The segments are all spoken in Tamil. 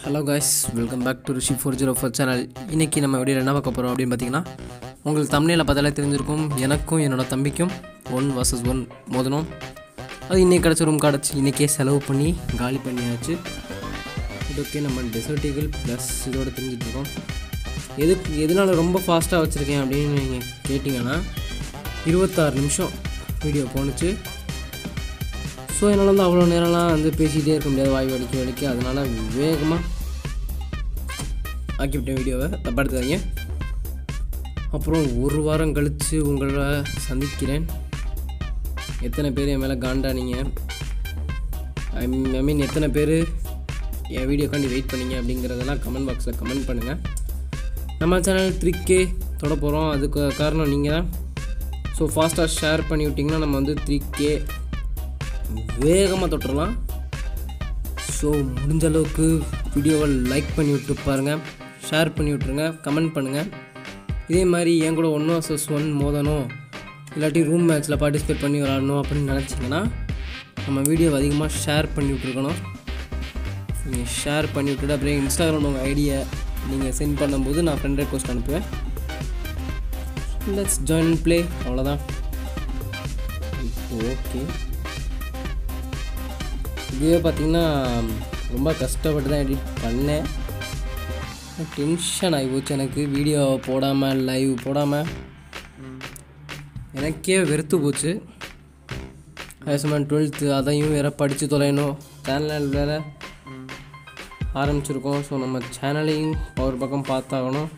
Hello guys welcome back to Rishi four zero four channel இன்றைக்கி நம்ம வீடியோவில் என்ன பார்க்க போகிறோம் அப்படின்னு பார்த்தீங்கன்னா உங்களுக்கு தமிழில் பார்த்தாலே தெரிஞ்சிருக்கும் எனக்கும் என்னோட தம்பிக்கும் ஒன் vs ஒன் மோதணும் அது இன்றைக்கி கிடச்ச ரூம் கிடச்சி இன்றைக்கே செலவு பண்ணி காலி பண்ணியாச்சு இதோக்கே நம்ம டெசர்ட்டிகள் ப்ளஸ் இதோட தெரிஞ்சிட்ருக்கோம் எதுக்கு எதனால ரொம்ப ஃபாஸ்ட்டாக வச்சுருக்கேன் அப்படின்னு நீங்கள் கேட்டிங்கன்னா இருபத்தாறு நிமிஷம் வீடியோ போணுச்சு ஸோ என்னால் வந்து அவ்வளோ நேரம்லாம் வந்து பேசிகிட்டே இருக்க முடியாது வாய் வலிக்க வலிக்க அதனால் வேகமாக ஆக்கிவிட்டேன் வீடியோவை தப்பா எடுத்துக்காதீங்க அப்புறம் ஒரு வாரம் கழித்து உங்களை சந்திக்கிறேன் எத்தனை பேர் என் மேலே காண்டானீங்க ஐ ஐ மீன் எத்தனை பேர் என் வீடியோக்காண்டி வெயிட் பண்ணீங்க அப்படிங்கிறதெல்லாம் கமெண்ட் பாக்ஸில் கமெண்ட் பண்ணுங்கள் நம்ம சேனல் த்ரீ கே தொட போகிறோம் அதுக்கு காரணம் நீங்கள் தான் ஸோ ஃபாஸ்ட்டாக ஷேர் பண்ணி விட்டிங்கன்னா நம்ம வந்து த்ரீ கே வேகமாக தொட்டுடலாம் ஸோ முடிஞ்ச அளவுக்கு வீடியோவை லைக் பண்ணி விட்டு பாருங்கள் ஷேர் பண்ணி விட்ருங்க கமெண்ட் பண்ணுங்கள் இதே மாதிரி என் கூட ஒன் வர்சஸ் ஒன் மோதணும் இல்லாட்டி ரூம் மேட்ச்சில் பார்ட்டிசிபேட் பண்ணி விளாடணும் அப்படின்னு நினச்சிங்கன்னா நம்ம வீடியோவை அதிகமாக ஷேர் பண்ணி விட்ருக்கணும் நீங்கள் ஷேர் பண்ணி விட்டுட்டு அப்படியே இன்ஸ்டாகிராம் உங்கள் ஐடியை நீங்கள் சென்ட் பண்ணும்போது நான் ஃப்ரெண்ட் ரெக்வஸ்ட் அனுப்புவேன் லெட்ஸ் ஜாயின் ப்ளே அவ்வளோதான் ஓகே இதுவே பார்த்தீங்கன்னா ரொம்ப கஷ்டப்பட்டு தான் எடிட் பண்ணேன் டென்ஷன் ஆகி போச்சு எனக்கு வீடியோ போடாமல் லைவ் போடாமல் எனக்கே வெறுத்து போச்சு ஹைசமன் டுவெல்த்து அதையும் வேற படித்து தொலையணும் சேனல் வேறு ஆரம்பிச்சிருக்கோம் ஸோ நம்ம சேனலையும் ஒரு பக்கம் பார்த்தாகணும்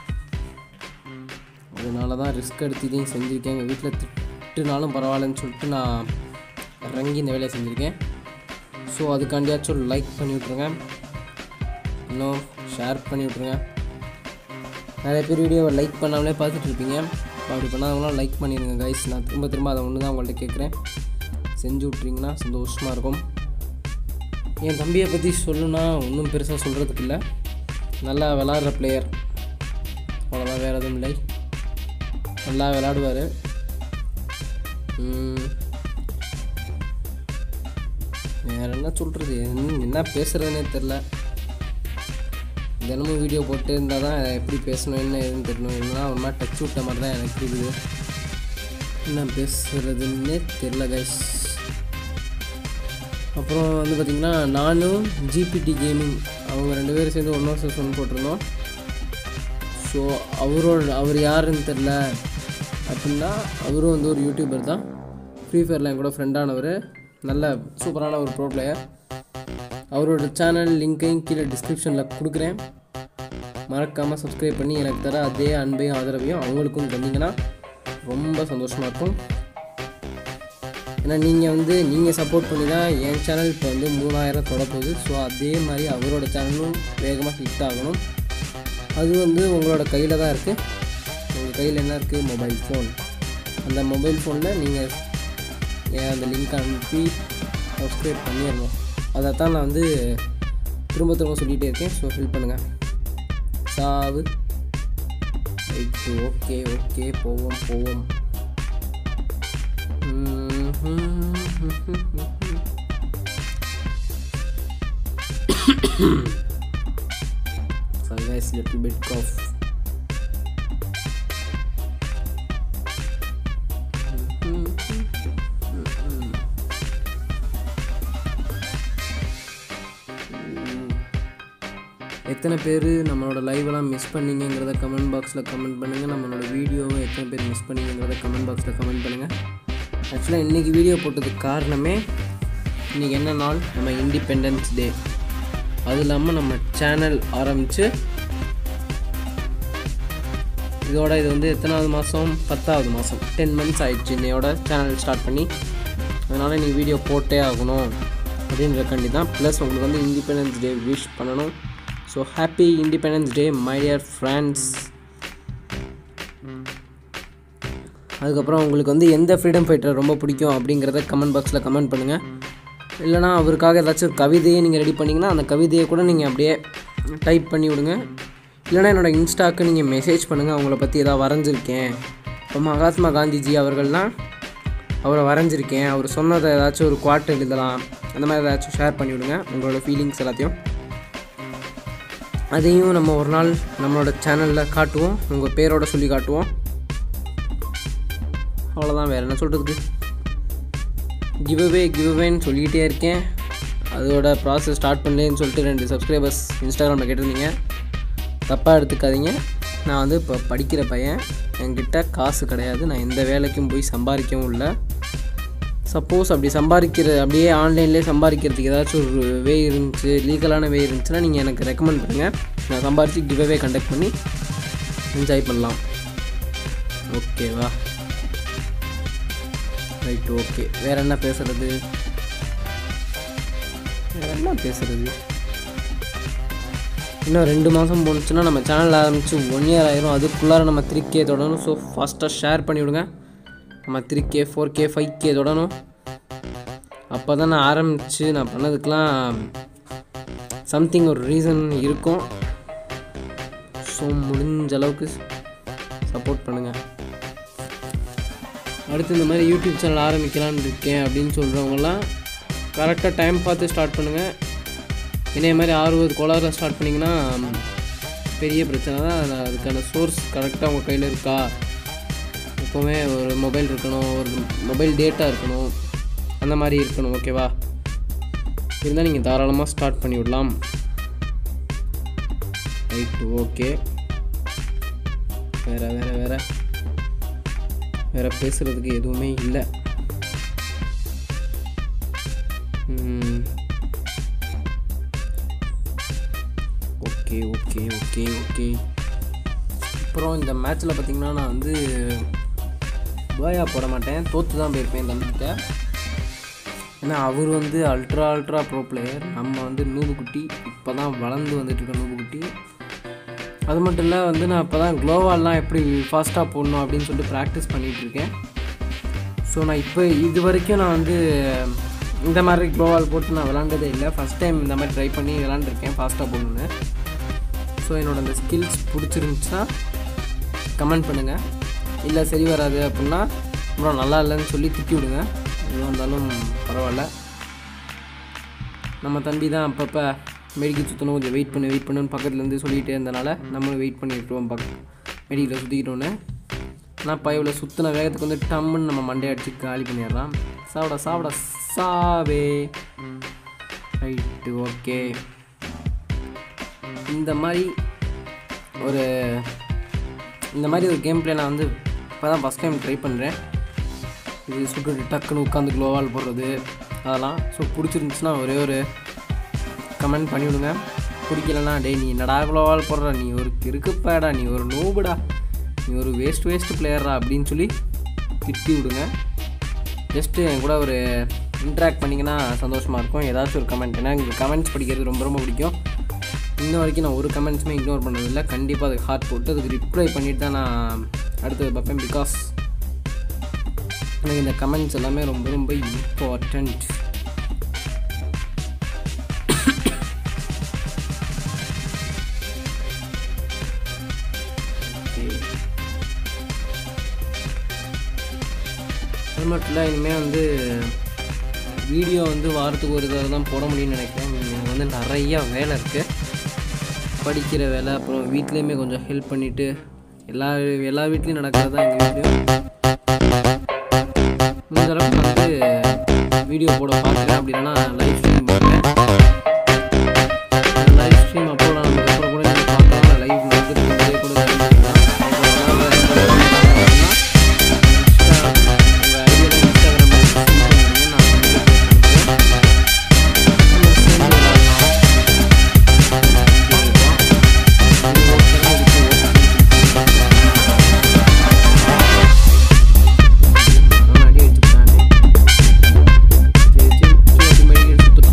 அதனால தான் ரிஸ்க் எடுத்து இதையும் செஞ்சுருக்கேன் எங்கள் வீட்டில் திட்டுனாலும் பரவாயில்லன்னு சொல்லிட்டு நான் இறங்கி இந்த வேலையை செஞ்சுருக்கேன் ஸோ அதுக்காண்டியாச்சும் லைக் பண்ணி விட்ருங்க இன்னும் ஷேர் பண்ணி விட்ருங்க நிறைய பேர் வீடியோவை லைக் பண்ணாமலே பார்த்துட்டு இருப்பீங்க அப்படி பண்ணாதவங்களாம் லைக் பண்ணிடுங்க கைஸ் நான் திரும்ப திரும்ப அதை ஒன்று தான் உங்கள்கிட்ட கேட்குறேன் செஞ்சு விட்றீங்கன்னா சந்தோஷமாக இருக்கும் என் தம்பியை பற்றி சொல்லணுன்னா ஒன்றும் பெருசாக சொல்கிறதுக்கு இல்லை நல்லா விளாட்ற பிளேயர் அவ்வளோதான் வேறு எதுவும் இல்லை நல்லா விளாடுவார் வேற என்ன சொல்கிறது என்ன பேசுகிறதுனே தெரில தினமும் வீடியோ போட்டு இருந்தால் தான் எப்படி பேசணும் என்ன ஏதுன்னு தெரியணும் இல்லைனா ஒரு மாதிரி டச் விட்ட மாதிரி தான் எனக்கு இருக்குது என்ன பேசுகிறதுன்னே தெரில கைஸ் அப்புறம் வந்து பார்த்திங்கன்னா நானும் ஜிபிடி கேமிங் அவங்க ரெண்டு பேரும் சேர்ந்து ஒன் வர்சஸ் ஒன் போட்டிருந்தோம் ஸோ அவரோட அவர் யாருன்னு தெரில அப்படின்னா அவரும் வந்து ஒரு யூடியூபர் தான் ஃப்ரீ ஃபயரில் என் கூட ஃப்ரெண்டானவர் நல்ல சூப்பரான ஒரு ப்ரோ பிளேயர் அவரோட சேனல் லிங்க்கையும் கீழே டிஸ்கிரிப்ஷனில் கொடுக்குறேன் மறக்காமல் சப்ஸ்கிரைப் பண்ணி எனக்கு தர அதே அன்பையும் ஆதரவையும் அவங்களுக்கும் தந்தீங்கன்னா ரொம்ப சந்தோஷமாக இருக்கும் ஏன்னா நீங்கள் வந்து நீங்கள் சப்போர்ட் பண்ணி தான் என் சேனல் இப்போ வந்து மூணாயிரம் தொடப்போகுது ஸோ அதே மாதிரி அவரோட சேனலும் வேகமாக ஹிட் ஆகணும் அது வந்து உங்களோட கையில் தான் இருக்குது உங்கள் கையில் என்ன இருக்குது மொபைல் ஃபோன் அந்த மொபைல் ஃபோனில் நீங்கள் அந்த லிங்க் அனுப்பி சப்ஸ்கிரைப் பண்ணிடணும் அதை தான் நான் வந்து திரும்ப திரும்ப சொல்லிகிட்டே இருக்கேன் ஸோ ஹெல்ப் பண்ணுங்கள் சாவு ரைட்டு ஓகே ஓகே போவோம் போவோம் So guys, little bit cough. எத்தனை பேர் நம்மளோட லைவெல்லாம் மிஸ் பண்ணீங்கிறத கமெண்ட் பாக்ஸில் கமெண்ட் பண்ணுங்கள் நம்மளோட வீடியோவை எத்தனை பேர் மிஸ் பண்ணீங்கிறத கமெண்ட் பாக்ஸில் கமெண்ட் பண்ணுங்கள் ஆக்சுவலாக இன்றைக்கி வீடியோ போட்டதுக்கு காரணமே இன்றைக்கி என்ன நாள் நம்ம இண்டிபெண்டன்ஸ் டே அது இல்லாமல் நம்ம சேனல் ஆரம்பித்து இதோட இது வந்து எத்தனாவது மாதம் பத்தாவது மாதம் டென் மந்த்ஸ் ஆயிடுச்சு இன்னையோட சேனல் ஸ்டார்ட் பண்ணி அதனால் இன்றைக்கி வீடியோ போட்டே ஆகணும் அப்படின்றக்காண்டி தான் ப்ளஸ் உங்களுக்கு வந்து இண்டிபெண்டன்ஸ் டே விஷ் பண்ணணும் so happy Independence Day my dear friends அதுக்கப்புறம் உங்களுக்கு வந்து எந்த ஃப்ரீடம் ஃபைட்டர் ரொம்ப பிடிக்கும் அப்படிங்கிறத கமெண்ட் பாக்ஸில் கமெண்ட் பண்ணுங்கள் இல்லைனா அவருக்காக ஏதாச்சும் ஒரு கவிதையை நீங்கள் ரெடி பண்ணிங்கன்னா அந்த கவிதையை கூட நீங்கள் அப்படியே டைப் பண்ணி விடுங்க இல்லைனா என்னோடய இன்ஸ்டாக்கு நீங்கள் மெசேஜ் பண்ணுங்கள் அவங்கள பற்றி எதாவது வரைஞ்சிருக்கேன் இப்போ மகாத்மா காந்திஜி அவர்கள்லாம் அவரை வரைஞ்சிருக்கேன் அவர் சொன்னதை ஏதாச்சும் ஒரு குவார்ட் எழுதலாம் அந்த மாதிரி ஏதாச்சும் ஷேர் பண்ணி விடுங்க உங்களோட ஃபீலிங்ஸ் எல்லாத்தையும் அதையும் நம்ம ஒரு நாள் நம்மளோட சேனலில் காட்டுவோம் உங்கள் பேரோட சொல்லி காட்டுவோம் அவ்வளோதான் வேறு என்ன சொல்கிறதுக்கு கிவ்அவே கிவ்அவேன்னு சொல்லிக்கிட்டே இருக்கேன் அதோட ப்ராசஸ் ஸ்டார்ட் பண்ணலேன்னு சொல்லிட்டு ரெண்டு சப்ஸ்கிரைபர்ஸ் இன்ஸ்டாகிராமில் கேட்டிருந்தீங்க தப்பாக எடுத்துக்காதீங்க நான் வந்து இப்போ படிக்கிற பையன் என்கிட்ட காசு கிடையாது நான் எந்த வேலைக்கும் போய் சம்பாதிக்கவும் இல்லை சப்போஸ் அப்படி சம்பாதிக்கிற அப்படியே ஆன்லைன்லேயே சம்பாதிக்கிறதுக்கு ஏதாச்சும் ஒரு வே இருந்துச்சு லீகலான வே இருந்துச்சுன்னா நீங்கள் எனக்கு ரெக்கமெண்ட் பண்ணுங்கள் நான் சம்பாரித்து கிவ்அவே கண்டக்ட் பண்ணி என்ஜாய் பண்ணலாம் ஓகேவா ரைட் ஓகே வேறு என்ன பேசுகிறது வேறு என்ன பேசுகிறது இன்னும் ரெண்டு மாதம் போணுச்சுன்னா நம்ம சேனல் ஆரம்பித்து ஒன் இயர் ஆயிரும் அதுக்குள்ளார நம்ம த்ரீ கே தொடணும் ஸோ ஃபாஸ்ட்டாக ஷேர் பண்ணிவிடுங்க நம்ம three K four K five K தொடணும் அப்போ தான் நான் ஆரம்பித்து நான் பண்ணதுக்கெலாம் சம்திங் ஒரு ரீசன் இருக்கும் ஸோ முடிஞ்ச அளவுக்கு சப்போர்ட் பண்ணுங்கள் அடுத்து இந்த மாதிரி யூடியூப் சேனல் ஆரம்பிக்கலான்னு இருக்கேன் அப்படின்னு சொல்கிறவங்களாம் கரெக்டாக டைம் பார்த்து ஸ்டார்ட் பண்ணுங்கள் இதே மாதிரி அறுபது கோளாறில் ஸ்டார்ட் பண்ணிங்கன்னா பெரிய பிரச்சனை தான் அது- அதுக்கான சோர்ஸ் கரெக்டாக உங்கள் கையில் இருக்கா எப்போவுமே ஒரு மொபைல் இருக்கணும் ஒரு மொபைல் டேட்டா இருக்கணும் அந்த மாதிரி இருக்கணும் ஓகேவா இருந்தால் நீங்கள் தாராளமாக ஸ்டார்ட் பண்ணி விடலாம் ரைட்டு ஓகே வேறு வேறு வேறு வேறு பேசுகிறதுக்கு எதுவுமே இல்லை ஓகே ஓகே ஓகே ஓகே அப்புறம் இந்த மேட்ச்சில் பார்த்தீங்கன்னா நான் வந்து பாயா போட மாட்டேன் தோற்று தான் போயிருப்பேன் தம்பிக்கிட்ட ஏன்னா அவர் வந்து அல்ட்ரா அல்ட்ரா ப்ரோ பிளேயர் நம்ம வந்து நூபு குட்டி இப்போ தான் வளர்ந்து வந்துட்டு இருக்க நூபு குட்டி அது மட்டும் இல்லை வந்து நான் இப்போ தான் க்ளோவால்லாம் எப்படி ஃபாஸ்ட்டாக போடணும் அப்படின்னு சொல்லிட்டு ப்ராக்டிஸ் பண்ணிகிட்டு இருக்கேன் ஸோ நான் இப்போ இது வரைக்கும் நான் வந்து இந்த மாதிரி க்ளோவால் போட்டு நான் விளாண்டதே இல்லை ஃபஸ்ட் டைம் இந்த மாதிரி ட்ரை பண்ணி விளாண்டுருக்கேன் ஃபாஸ்ட்டாக போடணுன்னு ஸோ என்னோட அந்த ஸ்கில்ஸ் பிடிச்சிருந்துச்சுன்னா கமெண்ட் பண்ணுங்கள் இல்லை சரி வராது அப்படின்னா அப்புறம் நல்லா இல்லைன்னு சொல்லி திட்டி விடுங்க எதுவாக இருந்தாலும் பரவாயில்ல நம்ம தம்பி தான் அப்பப்போ மெடிக்கல் சுற்றணும் கொஞ்சம் வெயிட் பண்ணு வெயிட் பண்ணுன்னு பக்கத்துலேருந்து சொல்லிகிட்டே இருந்தனால நம்மளும் வெயிட் பண்ணி விட்டுருவோம் பக் மெடிக்கலில் சுற்றிக்கிட்டோன்னே ஆனால் பைவில் சுற்றின வேகத்துக்கு வந்து டம்முன்னு நம்ம மண்டையை அடிச்சு காலி பண்ணிடுறான் சாப்பிட சாப்பிட சாவே ரைட்டு ஓகே இந்த மாதிரி ஒரு இந்த மாதிரி ஒரு கேம் பிளே நான் வந்து இப்போ தான் ஃபஸ்ட் டைம் ட்ரை பண்ணுறேன் இது சுட்டு டக்குன்னு உட்காந்து க்ளோவால் போடுறது அதெல்லாம் ஸோ பிடிச்சிருந்துச்சுன்னா ஒரே ஒரு கமெண்ட் பண்ணிவிடுங்க பிடிக்கலனா டேய் நீ என்னடா க்ளோவால் போடுற நீ ஒரு கிறுக்குப்பாடா நீ ஒரு நோபுடா நீ ஒரு வேஸ்ட் வேஸ்ட் பிளேயரா அப்படின்னு சொல்லி திட்டி விடுங்க ஜஸ்ட்டு என் கூட ஒரு இன்ட்ராக்ட் பண்ணிங்கன்னா சந்தோஷமாக இருக்கும் ஏதாச்சும் ஒரு கமெண்ட் ஏன்னா எனக்கு கமெண்ட்ஸ் படிக்கிறது ரொம்ப ரொம்ப பிடிக்கும் இன்ன வரைக்கும் நான் ஒரு கமெண்ட்ஸுமே இக்னோர் பண்ணதில்லை கண்டிப்பாக அதுக்கு ஹார்ட் போட்டு அதுக்கு ரிப்ளை பண்ணிட்டு தான் நான் அடுத்தது பார்ப்பேன் பிகாஸ் எனக்கு இந்த கமெண்ட்ஸ் எல்லாமே ரொம்ப ரொம்ப இம்பார்ட்டண்ட் அது மட்டும் இல்லை இனிமேல் வந்து வீடியோ வந்து வாரத்துக்கு ஒரு தடவை தான் போட முடியும்னு நினைக்கிறேன் எனக்கு வந்து நிறையா வேலை இருக்குது படிக்கிற வேலை அப்புறம் வீட்லேயுமே கொஞ்சம் ஹெல்ப் பண்ணிவிட்டு எல்லா எல்லா வீட்லேயும் நடக்கிறது தான் எங்கள் வீட்லேயும் முடிஞ்ச அளவுக்கு நான் வந்து வீடியோ போட பார்க்குறேன் அப்படி இல்லைன்னா லைவ் ஸ்ட்ரீம் போடுறேன் லைவ் ஸ்ட்ரீம் அப்லோட் ஆனதுக்கு அப்புறம் கூட நீங்கள் பார்க்கலாம் லைவ் நடந்துட்டு இருக்கும்போதே கூட தெரிஞ்சுக்கலாம். அப்புறம் ஒரு நாள் வேற எங்கேயாவது போகணும்னா, இன்ஸ்டா உங்கள் ஐடியில் இன்ஸ்டாகிராமில் சென்ட் பண்ணிடுங்க நான் வந்து அனுப்புகிறேன் நம்ம சேர்ந்து விளாடலாம் அடி அடிச்சுட்டானே சரி சரி சுற்றி மெடிக்கல் சுற்றுலாம்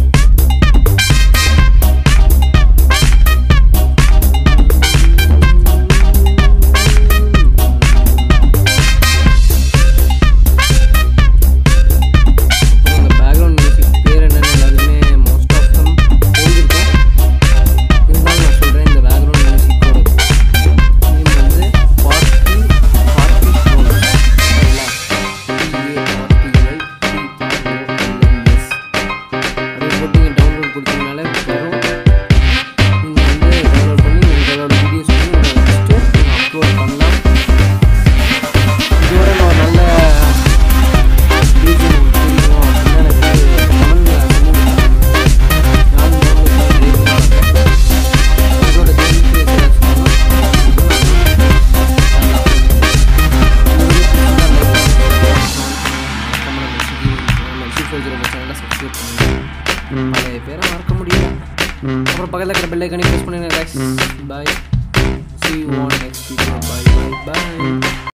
பழைய பேரை மறக்க முடியல அப்புறம் பக்கத்தில் இருக்கிற பெல் ஐக்கனையும் ப்ரெஸ் பண்ணுங்க guys bye see you on next video bye bye bye